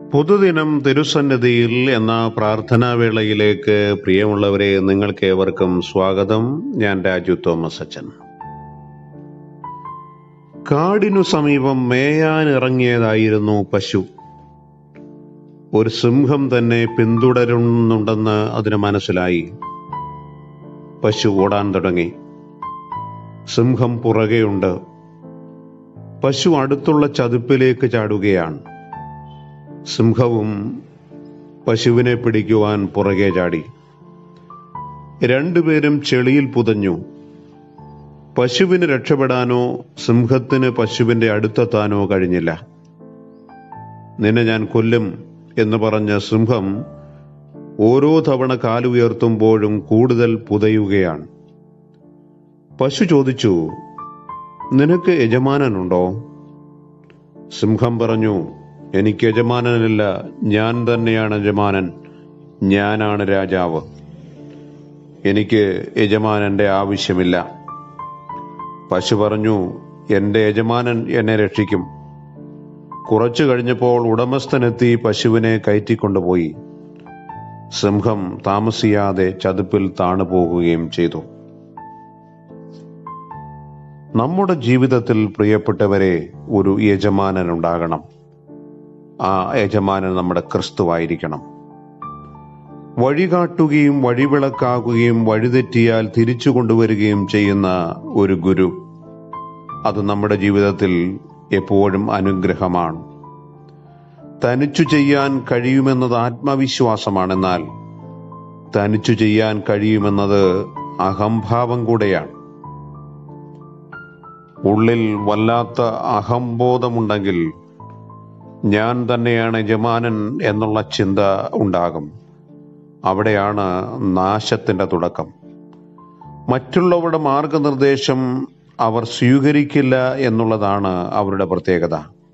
പുതുദിനം തിരുസന്നിധിയിൽ എന്ന പ്രാർത്ഥനാ വേളയിലേക്ക് പ്രിയമുള്ളവരെ നിങ്ങൾക്ക് ഏവർക്കും സ്വാഗതം ഞാൻ രാജു തോമസ് അച്ഛൻ കാടിനു സമീപം മേയാൻ ഇറങ്ങിയതായിരുന്നു പശു ഒരു സിംഹം തന്നെ പിന്തുടരുന്നുണ്ടെന്ന് അതിന് മനസ്സിലായി പശു ഓടാൻ തുടങ്ങി സിംഹം പുറകെയുണ്ട് പശു അടുത്തുള്ള ചതുപ്പിലേക്ക് ചാടുകയാണ് സിംഹവും പശുവിനെ പിടിക്കുവാൻ പുറകെ ചാടി രണ്ടുപേരും ചെളിയിൽ പുതഞ്ഞു പശുവിന് രക്ഷപ്പെടാനോ സിംഹത്തിന് പശുവിന്റെ അടുത്തെത്താനോ കഴിഞ്ഞില്ല നിന്നെ ഞാൻ കൊല്ലും എന്ന് പറഞ്ഞ സിംഹം ഓരോ തവണ കാലുയർത്തുമ്പോഴും കൂടുതൽ പുതയുകയാണ് പശു ചോദിച്ചു നിനക്ക് യജമാനനുണ്ടോ സിംഹം പറഞ്ഞു എനിക്ക് യജമാനനില്ല ഞാൻ തന്നെയാണ് യജമാനൻ ഞാനാണ് രാജാവ് എനിക്ക് യജമാനന്റെ ആവശ്യമില്ല പശു പറഞ്ഞു എന്റെ യജമാനൻ എന്നെ രക്ഷിക്കും കുറച്ചു കഴിഞ്ഞപ്പോൾ ഉടമസ്ഥനെത്തി പശുവിനെ കയറ്റിക്കൊണ്ടുപോയി സിംഹം താമസിയാതെ ചതുപ്പിൽ താണു പോകുകയും ചെയ്തു നമ്മുടെ ജീവിതത്തിൽ പ്രിയപ്പെട്ടവരെ ഒരു യജമാനൻ ഉണ്ടാകണം ആ യജമാനൻ നമ്മുടെ ക്രിസ്തുവായിരിക്കണം വഴികാട്ടുകയും വഴിവിളക്കാകുകയും വഴിതെറ്റിയാൽ തിരിച്ചു കൊണ്ടുവരികയും ചെയ്യുന്ന ഒരു ഗുരു അത് നമ്മുടെ ജീവിതത്തിൽ എപ്പോഴും അനുഗ്രഹമാണ് തനിച്ചു ചെയ്യാൻ കഴിയുമെന്നത് ആത്മവിശ്വാസമാണെന്നാൽ തനിച്ചു ചെയ്യാൻ കഴിയുമെന്നത് അഹംഭാവം കൂടെയാണ് ഉള്ളിൽ വല്ലാത്ത അഹംബോധമുണ്ടെങ്കിൽ ഞാൻ തന്നെയാണ് യജമാനൻ എന്നുള്ള ചിന്ത ഉണ്ടാകും അവിടെയാണ് നാശത്തിന്റെ തുടക്കം മറ്റുള്ളവരുടെ മാർഗനിർദ്ദേശം അവർ സ്വീകരിക്കില്ല എന്നുള്ളതാണ് അവരുടെ പ്രത്യേകത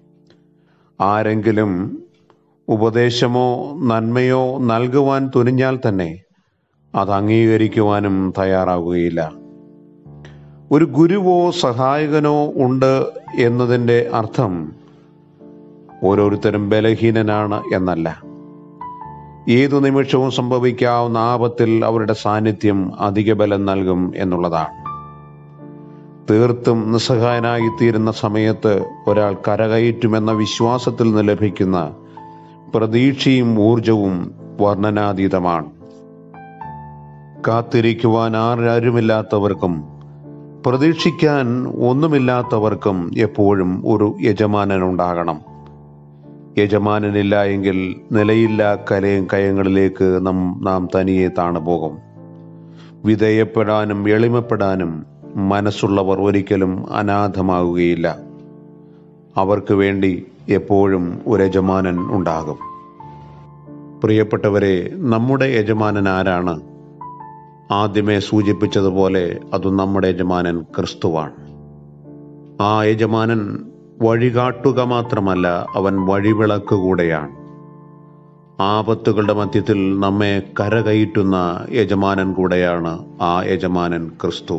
ആരെങ്കിലും ഉപദേശമോ നന്മയോ നൽകുവാൻ തുനിഞ്ഞാൽ തന്നെ അത് അംഗീകരിക്കുവാനും തയ്യാറാവുകയില്ല ഒരു ഗുരുവോ സഹായകനോ ഉണ്ട് എന്നതിൻ്റെ അർത്ഥം ഓരോരുത്തരും ബലഹീനനാണ് എന്നല്ല ഏതു നിമിഷവും സംഭവിക്കാവുന്ന ആപത്തിൽ അവരുടെ സാന്നിധ്യം അധിക ബലം നൽകും എന്നുള്ളതാണ് തീർത്തും നിസ്സഹായനായിത്തീരുന്ന സമയത്ത് ഒരാൾ കരകയറ്റുമെന്ന വിശ്വാസത്തിൽ നിന്ന് ലഭിക്കുന്ന പ്രതീക്ഷയും ഊർജവും വർണ്ണനാതീതമാണ് കാത്തിരിക്കുവാൻ ആരാരുമില്ലാത്തവർക്കും പ്രതീക്ഷിക്കാൻ ഒന്നുമില്ലാത്തവർക്കും എപ്പോഴും ഒരു യജമാനനുണ്ടാകണം യജമാനനില്ല എങ്കിൽ നിലയില്ല കലയും കയങ്ങളിലേക്ക് നാം നാം തനിയെ താണു പോകും വിധേയപ്പെടാനും എളിമപ്പെടാനും മനസ്സുള്ളവർ ഒരിക്കലും അനാഥമാവുകയില്ല അവർക്ക് വേണ്ടി എപ്പോഴും ഒരു യജമാനൻ ഉണ്ടാകും പ്രിയപ്പെട്ടവരെ നമ്മുടെ യജമാനൻ ആരാണ് ആദ്യമേ സൂചിപ്പിച്ചതുപോലെ അത് നമ്മുടെ യജമാനൻ ക്രിസ്തുവാണ് ആ യജമാനൻ വഴികാട്ടുക മാത്രമല്ല അവൻ വഴിവിളക്ക് കൂടെയാണ് ആപത്തുകളുടെ മധ്യത്തിൽ നമ്മെ കരകയറ്റുന്ന യജമാനൻ കൂടെയാണ് ആ യജമാനൻ ക്രിസ്തു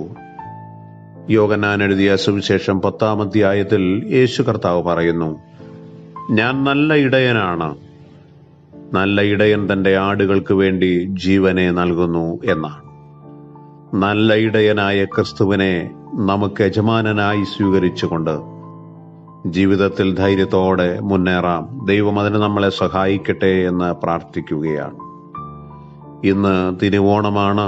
യോഗനാൻ എഴുതിയ സുവിശേഷം പത്താം അധ്യായത്തിൽ യേശു കർത്താവ് പറയുന്നു ഞാൻ നല്ല ഇടയനാണ് നല്ല ഇടയൻ തന്റെ ആടുകൾക്ക് വേണ്ടി ജീവനെ നൽകുന്നു എന്നാണ് നല്ല ഇടയനായ ക്രിസ്തുവിനെ നമുക്ക് യജമാനനായി സ്വീകരിച്ചുകൊണ്ട് ജീവിതത്തിൽ ധൈര്യത്തോടെ മുന്നേറാം ദൈവം അതിന് നമ്മളെ സഹായിക്കട്ടെ എന്ന് പ്രാർത്ഥിക്കുകയാണ് ഇന്ന് തിരുവോണമാണ്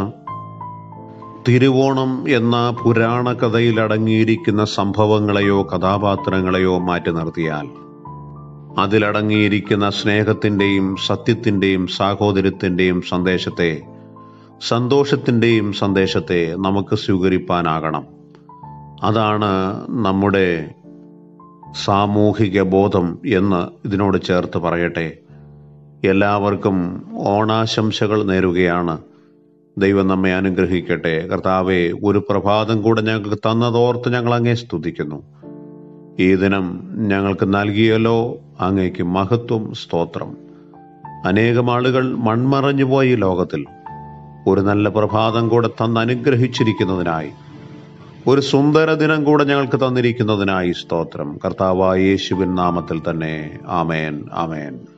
തിരുവോണം എന്ന പുരാണ കഥയിൽ അടങ്ങിയിരിക്കുന്ന സംഭവങ്ങളെയോ കഥാപാത്രങ്ങളെയോ മാറ്റി നിർത്തിയാൽ അതിലടങ്ങിയിരിക്കുന്ന സ്നേഹത്തിൻ്റെയും സത്യത്തിൻ്റെയും സാഹോദര്യത്തിൻ്റെയും സന്ദേശത്തെ സന്തോഷത്തിൻ്റെയും സന്ദേശത്തെ നമുക്ക് സ്വീകരിപ്പാനാകണം അതാണ് നമ്മുടെ സാമൂഹിക ബോധം എന്ന് ഇതിനോട് ചേർത്ത് പറയട്ടെ എല്ലാവർക്കും ഓണാശംസകൾ നേരുകയാണ് ദൈവം നമ്മെ അനുഗ്രഹിക്കട്ടെ കർത്താവെ ഒരു പ്രഭാതം കൂടെ ഞങ്ങൾക്ക് തന്നതോർത്ത് ഞങ്ങൾ അങ്ങേ സ്തുതിക്കുന്നു ഈ ദിനം ഞങ്ങൾക്ക് നൽകിയല്ലോ അങ്ങേക്ക് മഹത്വം സ്തോത്രം അനേകം ആളുകൾ മൺമറഞ്ഞു പോയ ഈ ലോകത്തിൽ ഒരു നല്ല പ്രഭാതം കൂടെ തന്ന് അനുഗ്രഹിച്ചിരിക്കുന്നതിനായി ഒരു സുന്ദര ദിനം കൂടെ ഞങ്ങൾക്ക് തന്നിരിക്കുന്നതിനായി സ്തോത്രം കർത്താവായ യേശുവിൻ നാമത്തിൽ തന്നെ ആമേൻ ആമേൻ